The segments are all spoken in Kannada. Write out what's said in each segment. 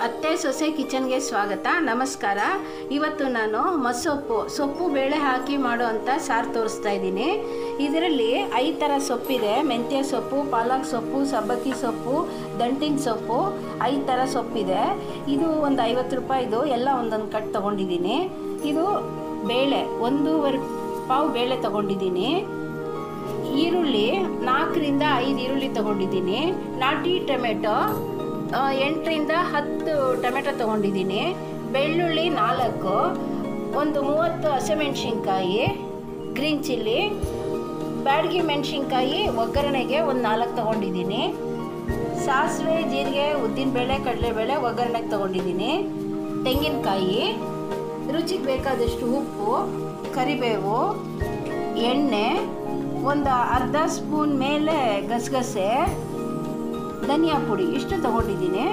ಅತ್ತೆ ಸೊಸೆ ಕಿಚನ್ಗೆ ಸ್ವಾಗತ ನಮಸ್ಕಾರ ಇವತ್ತು ನಾನು ಮಸೊಪ್ಪು ಸೊಪ್ಪು ಬೇಳೆ ಹಾಕಿ ಮಾಡುವಂಥ ಸಾರು ತೋರಿಸ್ತಾ ಇದ್ದೀನಿ ಇದರಲ್ಲಿ ಐದು ಥರ ಸೊಪ್ಪಿದೆ ಮೆಂತ್ಯ ಸೊಪ್ಪು ಪಾಲಕ್ ಸೊಪ್ಪು ಸಬ್ಬಕ್ಕಿ ಸೊಪ್ಪು ದಂಟಿನ ಸೊಪ್ಪು ಐದು ಥರ ಸೊಪ್ಪಿದೆ ಇದು ಒಂದು ಐವತ್ತು ರೂಪಾಯಿದು ಎಲ್ಲ ಒಂದೊಂದು ಕಟ್ ತೊಗೊಂಡಿದ್ದೀನಿ ಇದು ಬೇಳೆ ಒಂದೂವರೆ ಪಾವು ಬೇಳೆ ತೊಗೊಂಡಿದ್ದೀನಿ ಈರುಳ್ಳಿ ನಾಲ್ಕರಿಂದ ಐದು ಈರುಳ್ಳಿ ತೊಗೊಂಡಿದ್ದೀನಿ ನಾಟಿ ಟೊಮೆಟೊ ಆ, ಎಂಟರಿಂದ ಹತ್ತು ಟೊಮೆಟೊ ತೊಗೊಂಡಿದ್ದೀನಿ ಬೆಳ್ಳುಳ್ಳಿ ನಾಲ್ಕು ಒಂದು ಮೂವತ್ತು ಹಸಿಮೆಣ್ಸಿನ್ಕಾಯಿ ಗ್ರೀನ್ ಚಿಲ್ಲಿ ಬ್ಯಾಡಗಿ ಮೆಣಸಿನ್ಕಾಯಿ ಒಗ್ಗರಣೆಗೆ ಒಂದು ನಾಲ್ಕು ತೊಗೊಂಡಿದ್ದೀನಿ ಸಾಸಿವೆ ಜೀರಿಗೆ ಉದ್ದಿನಬೇಳೆ ಕಡಲೆಬೇಳೆ ಒಗ್ಗರಣೆಗೆ ತೊಗೊಂಡಿದ್ದೀನಿ ತೆಂಗಿನಕಾಯಿ ರುಚಿಗೆ ಬೇಕಾದಷ್ಟು ಉಪ್ಪು ಕರಿಬೇವು ಎಣ್ಣೆ ಒಂದು ಅರ್ಧ ಸ್ಪೂನ್ ಮೇಲೆ ಗಸಗಸೆ ಧನಿಯಾ ಪುಡಿ ಇಷ್ಟು ತಗೊಂಡಿದ್ದೀನಿ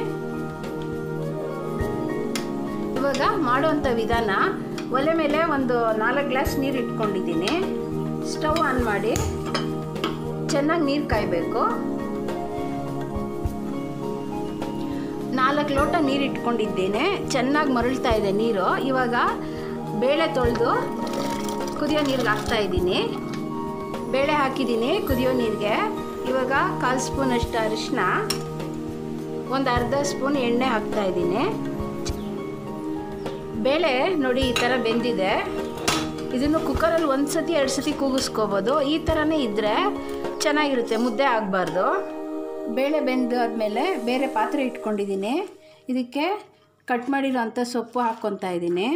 ಇವಾಗ ಮಾಡುವಂಥ ವಿಧಾನ ಒಲೆ ಮೇಲೆ ಒಂದು ನಾಲ್ಕು ಗ್ಲಾಸ್ ನೀರು ಇಟ್ಕೊಂಡಿದ್ದೀನಿ ಸ್ಟವ್ ಆನ್ ಮಾಡಿ ಚೆನ್ನಾಗಿ ನೀರು ಕಾಯಬೇಕು ನಾಲ್ಕು ಲೋಟ ನೀರು ಇಟ್ಕೊಂಡಿದ್ದೇನೆ ಚೆನ್ನಾಗಿ ಮರಳ್ತಾ ಇದೆ ನೀರು ಇವಾಗ ಬೇಳೆ ತೊಳೆದು ಕುದಿಯೋ ನೀರಿಗೆ ಹಾಕ್ತಾ ಇದ್ದೀನಿ ಬೇಳೆ ಹಾಕಿದ್ದೀನಿ ಕುದಿಯೋ ನೀರಿಗೆ ಇವಾಗ ಕಾಲು ಸ್ಪೂನ್ ಅಷ್ಟು ಅರಿಶಿನ ಒಂದು ಅರ್ಧ ಸ್ಪೂನ್ ಎಣ್ಣೆ ಹಾಕ್ತಾ ಇದ್ದೀನಿ ಬೇಳೆ ನೋಡಿ ಈ ಥರ ಬೆಂದಿದೆ ಇದನ್ನು ಕುಕ್ಕರಲ್ಲಿ ಒಂದು ಸತಿ ಎರಡು ಸತಿ ಕೂಗಿಸ್ಕೋಬೋದು ಈ ಥರನೇ ಇದ್ದರೆ ಚೆನ್ನಾಗಿರುತ್ತೆ ಮುದ್ದೆ ಆಗಬಾರ್ದು ಬೇಳೆ ಬೆಂದಾದ್ಮೇಲೆ ಬೇರೆ ಪಾತ್ರೆ ಇಟ್ಕೊಂಡಿದ್ದೀನಿ ಇದಕ್ಕೆ ಕಟ್ ಮಾಡಿರೋಂಥ ಸೊಪ್ಪು ಹಾಕ್ಕೊತಾ ಇದ್ದೀನಿ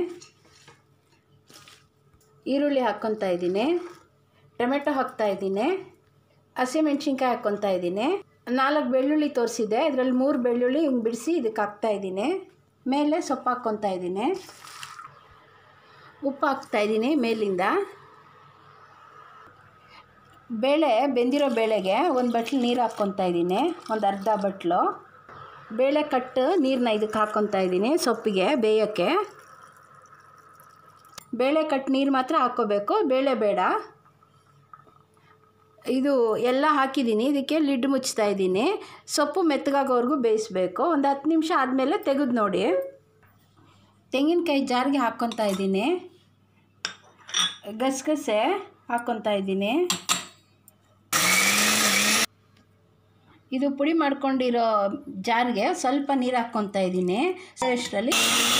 ಈರುಳ್ಳಿ ಹಾಕ್ಕೊತಾ ಇದ್ದೀನಿ ಟೊಮೆಟೊ ಹಾಕ್ತಾ ಇದ್ದೀನಿ ಹಸಿಮೆಣ್ಸಿನ್ಕಾಯಿ ಹಾಕ್ಕೊತಾ ಇದ್ದೀನಿ ನಾಲ್ಕು ಬೆಳ್ಳುಳ್ಳಿ ತೋರಿಸಿದೆ ಇದರಲ್ಲಿ ಮೂರು ಬೆಳ್ಳುಳ್ಳಿ ಹಿಂಗೆ ಬಿಡಿಸಿ ಇದಕ್ಕೆ ಹಾಕ್ತಾ ಇದ್ದೀನಿ ಮೇಲೆ ಸೊಪ್ಪು ಹಾಕ್ಕೊತಾ ಇದ್ದೀನಿ ಉಪ್ಪು ಹಾಕ್ತಾ ಇದ್ದೀನಿ ಮೇಲಿಂದ ಬೇಳೆ ಬೆಂದಿರೋ ಬೇಳೆಗೆ ಒಂದು ಬಟ್ಲು ನೀರು ಹಾಕ್ಕೊತಾ ಇದ್ದೀನಿ ಒಂದು ಅರ್ಧ ಬಟ್ಲು ಬೇಳೆ ಕಟ್ಟು ನೀರನ್ನ ಇದಕ್ಕೆ ಹಾಕ್ಕೊತಾ ಇದ್ದೀನಿ ಸೊಪ್ಪಿಗೆ ಬೇಯೋಕ್ಕೆ ಬೇಳೆ ಕಟ್ಟು ನೀರು ಮಾತ್ರ ಹಾಕ್ಕೋಬೇಕು ಬೇಳೆ ಬೇಡ ಇದು ಎಲ್ಲ ಹಾಕಿದ್ದೀನಿ ಇದಕ್ಕೆ ಲಿಡ್ ಮುಚ್ತಾ ಇದ್ದೀನಿ ಸೊಪ್ಪು ಮೆತ್ತಗಾಗೋವರೆಗೂ ಬೇಯಿಸ್ಬೇಕು ಒಂದು ಹತ್ತು ನಿಮಿಷ ಆದಮೇಲೆ ತೆಗೆದು ನೋಡಿ ತೆಂಗಿನಕಾಯಿ ಜಾರಿಗೆ ಹಾಕ್ಕೊತಾ ಇದ್ದೀನಿ ಗಸಗಸೆ ಹಾಕ್ಕೊತಾ ಇದ್ದೀನಿ ಇದು ಪುಡಿ ಮಾಡ್ಕೊಂಡಿರೋ ಜಾರಿಗೆ ಸ್ವಲ್ಪ ನೀರು ಹಾಕ್ಕೊತಾ ಇದ್ದೀನಿ ಅಷ್ಟರಲ್ಲಿ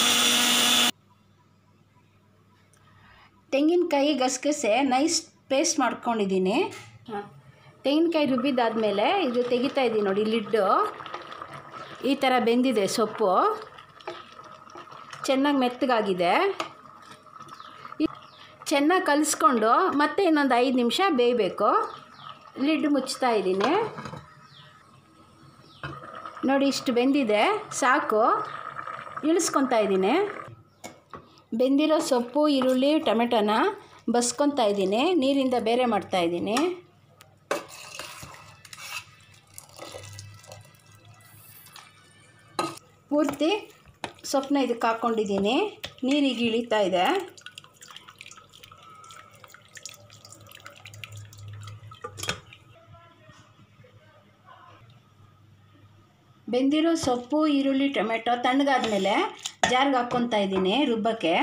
ತೆಂಗಿನಕಾಯಿ ಗಸಗಸೆ ನೈಸ್ ಪೇಸ್ಟ್ ಮಾಡ್ಕೊಂಡಿದ್ದೀನಿ ತೆಂಗಿನಕಾಯಿ ರುಬ್ಬಿದ್ದಾದಮೇಲೆ ಇದು ತೆಗಿತಾ ಇದ್ದೀನಿ ನೋಡಿ ಲಿಡ್ಡು ಈ ಥರ ಬೆಂದಿದೆ ಸೊಪ್ಪು ಚೆನ್ನಾಗಿ ಮೆತ್ತಗಾಗಿದೆ ಇ- ಚೆನ್ನಾಗಿ ಕಲಿಸ್ಕೊಂಡು ಮತ್ತೆ ಇನ್ನೊಂದು ಐದು ನಿಮಿಷ ಬೇಯಬೇಕು ಲಿಡ್ ಮುಚ್ತಾ ಇದ್ದೀನಿ ನೋಡಿ ಇಷ್ಟು ಬೆಂದಿದೆ ಸಾಕು ಇಳಿಸ್ಕೊತಾ ಇದ್ದೀನಿ ಬೆಂದಿರೋ ಸೊಪ್ಪು ಈರುಳ್ಳಿ ಟೊಮೆಟೊನ ಬಸ್ಕೊತಾ ಇದ್ದೀನಿ ನೀರಿಂದ ಬೇರೆ ಮಾಡ್ತಾ ಇದ್ದೀನಿ ಪೂರ್ತಿ ಸೊಪ್ಪನ್ನ ಇದಕ್ಕೆ ಹಾಕ್ಕೊಂಡಿದ್ದೀನಿ ನೀರಿಗೆ ಇಳಿತಾ ಇದೆ ಬೆಂದಿರೋ ಸೊಪ್ಪು ಈರುಳ್ಳಿ ಟೊಮೆಟೊ ತಣ್ಣಗಾದ್ಮೇಲೆ ಜಾರ್ಗೆ ಹಾಕ್ಕೊತಾ ಇದ್ದೀನಿ ರುಬ್ಬಕ್ಕೆ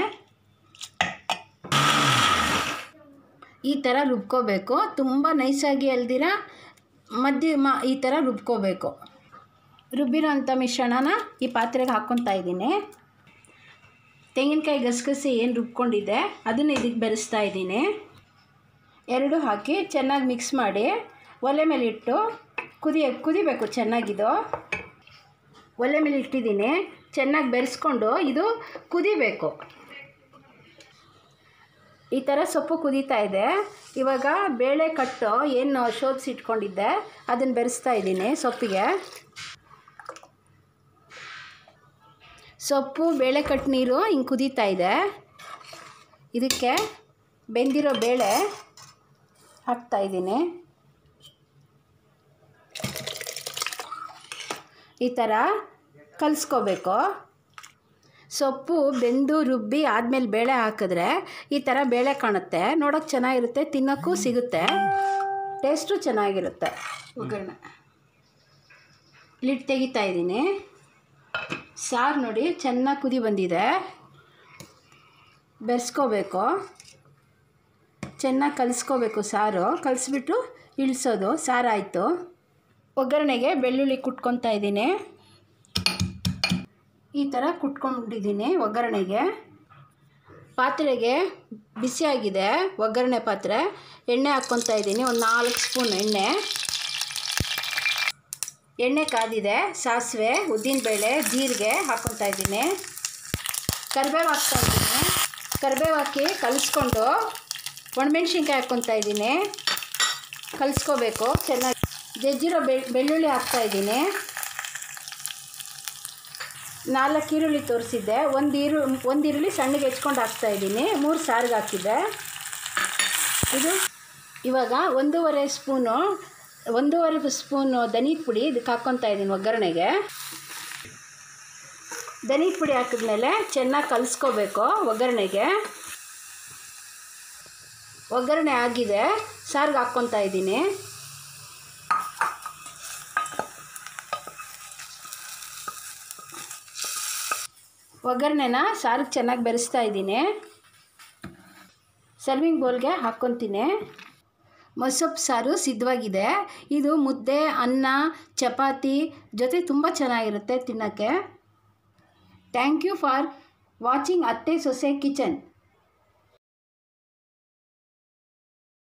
ಈ ಥರ ರುಬ್ಕೋಬೇಕು ತುಂಬ ನೈಸಾಗಿ ಅಲ್ದಿರ ಮಧ್ಯಮ ಈ ಥರ ರುಬ್ಕೋಬೇಕು ರುಬ್ಬಿರೋಂಥ ಮಿಶ್ರಣನ ಈ ಪಾತ್ರೆಗೆ ಹಾಕ್ಕೊತಾ ಇದ್ದೀನಿ ತೆಂಗಿನಕಾಯಿ ಗಸಗಸೆ ಏನು ರುಬ್ಕೊಂಡಿದ್ದೆ ಅದನ್ನು ಇದಕ್ಕೆ ಬೆರೆಸ್ತಾ ಇದ್ದೀನಿ ಎರಡು ಹಾಕಿ ಚೆನ್ನಾಗಿ ಮಿಕ್ಸ್ ಮಾಡಿ ಒಲೆ ಮೇಲೆ ಇಟ್ಟು ಕುದಿಯ ಕುದಿಬೇಕು ಚೆನ್ನಾಗಿದು ಒಲೆ ಮೇಲೆ ಇಟ್ಟಿದ್ದೀನಿ ಚೆನ್ನಾಗಿ ಬೆರೆಸ್ಕೊಂಡು ಇದು ಕುದಿಬೇಕು ಈ ಥರ ಸೊಪ್ಪು ಕುದೀತಾ ಇದೆ ಇವಾಗ ಬೇಳೆ ಕಟ್ಟು ಏನು ಶೋಧಿಸಿ ಇಟ್ಕೊಂಡಿದ್ದೆ ಅದನ್ನು ಬೆರೆಸ್ತಾ ಇದ್ದೀನಿ ಸೊಪ್ಪಿಗೆ ಸೊಪ್ಪು ಬೇಳೆ ಕಟ್ಟು ನೀರು ಹಿಂಗೆ ಕುದೀತಾ ಇದೆ ಇದಕ್ಕೆ ಬೆಂದಿರೋ ಬೇಳೆ ಹಾಕ್ತಾ ಇದ್ದೀನಿ ಈ ಥರ ಕಲಿಸ್ಕೋಬೇಕು ಸೊಪ್ಪು ಬೆಂದು ರುಬ್ಬಿ ಆದಮೇಲೆ ಬೇಳೆ ಹಾಕಿದ್ರೆ ಈ ಥರ ಬೇಳೆ ಕಾಣುತ್ತೆ ನೋಡೋಕೆ ಚೆನ್ನಾಗಿರುತ್ತೆ ತಿನ್ನೋಕ್ಕೂ ಸಿಗುತ್ತೆ ಟೇಸ್ಟು ಚೆನ್ನಾಗಿರುತ್ತೆ ಒಗ್ಗರಣೆ ಲಿಡ್ ತೆಗಿತಾ ಇದ್ದೀನಿ ಸಾರು ನೋಡಿ ಚೆನ್ನಾಗಿ ಕುದಿ ಬಂದಿದೆ ಬೆರೆಸ್ಕೋಬೇಕು ಚೆನ್ನಾಗಿ ಕಲಿಸ್ಕೋಬೇಕು ಸಾರು ಕಲಿಸ್ಬಿಟ್ಟು ಇಳಿಸೋದು ಸಾರಾಯಿತು ಒಗ್ಗರಣೆಗೆ ಬೆಳ್ಳುಳ್ಳಿ ಕುಟ್ಕೊತಾ ಇದ್ದೀನಿ ಈ ಥರ ಕುಟ್ಕೊಂಡಿದ್ದೀನಿ ಒಗ್ಗರಣೆಗೆ ಪಾತ್ರೆಗೆ ಬಿಸಿಯಾಗಿದೆ ಒಗ್ಗರಣೆ ಪಾತ್ರೆ ಎಣ್ಣೆ ಹಾಕ್ಕೊತಾ ಇದ್ದೀನಿ ಒಂದು ನಾಲ್ಕು ಸ್ಪೂನ್ ಎಣ್ಣೆ ಎಣ್ಣೆ ಕಾದಿದೆ ಸಾಸಿವೆ ಉದ್ದಿನಬೇಳೆ ಜೀರಿಗೆ ಹಾಕ್ಕೊತಾ ಇದ್ದೀನಿ ಕರಿಬೇವು ಹಾಕ್ತಾ ಇದ್ದೀನಿ ಕರಿಬೇವು ಹಾಕಿ ಕಲಿಸ್ಕೊಂಡು ಒಣಮೆಣ್ಸಿನ್ಕಾಯಿ ಹಾಕ್ಕೊತಾ ಇದ್ದೀನಿ ಕಲಿಸ್ಕೋಬೇಕು ಚೆನ್ನಾಗಿ ಜಜ್ಜಿರೋ ಬೆಳ್ಳುಳ್ಳಿ ಹಾಕ್ತಾ ಇದ್ದೀನಿ ನಾಲ್ಕು ಈರುಳ್ಳಿ ತೋರಿಸಿದ್ದೆ ಒಂದು ಈರು ಒಂದು ಈರುಳ್ಳಿ ಸಣ್ಣಗೆ ಹೆಚ್ಕೊಂಡು ಹಾಕ್ತಾ ಇದ್ದೀನಿ ಮೂರು ಸಾರಿಗೆ ಹಾಕಿದ್ದೆ ಇದು ಇವಾಗ ಒಂದೂವರೆ ಸ್ಪೂನು ಒಂದೂವರೆ ಸ್ಪೂನು ದನಿ ಪುಡಿ ಇದಕ್ಕೆ ಹಾಕ್ಕೊತಾ ಇದ್ದೀನಿ ಒಗ್ಗರಣೆಗೆ ದನಿ ಪುಡಿ ಹಾಕಿದ್ಮೇಲೆ ಚೆನ್ನಾಗಿ ಕಲಿಸ್ಕೋಬೇಕು ಒಗ್ಗರಣೆಗೆ ಒಗ್ಗರಣೆ ಆಗಿದೆ ಸಾರಿಗೆ ಹಾಕ್ಕೊತಾ ಇದ್ದೀನಿ ಒಗ್ಗರಣೆನ ಸಾರಿಗೆ ಚೆನ್ನಾಗಿ ಬೆರೆಸ್ತಾ ಇದ್ದೀನಿ ಸರ್ವಿಂಗ್ ಬೌಲ್ಗೆ ಹಾಕ್ಕೊತೀನಿ ಮೊಸಪ್ಪು ಸಾರು ಸಿದ್ಧವಾಗಿದೆ ಇದು ಮುದ್ದೆ ಅನ್ನ ಚಪಾತಿ ಜೊತೆ ತುಂಬ ಚೆನ್ನಾಗಿರುತ್ತೆ ತಿನ್ನೋಕ್ಕೆ ಥ್ಯಾಂಕ್ ಯು ಫಾರ್ ವಾಚಿಂಗ್ ಅತ್ತೆ ಸೊಸೆ ಕಿಚನ್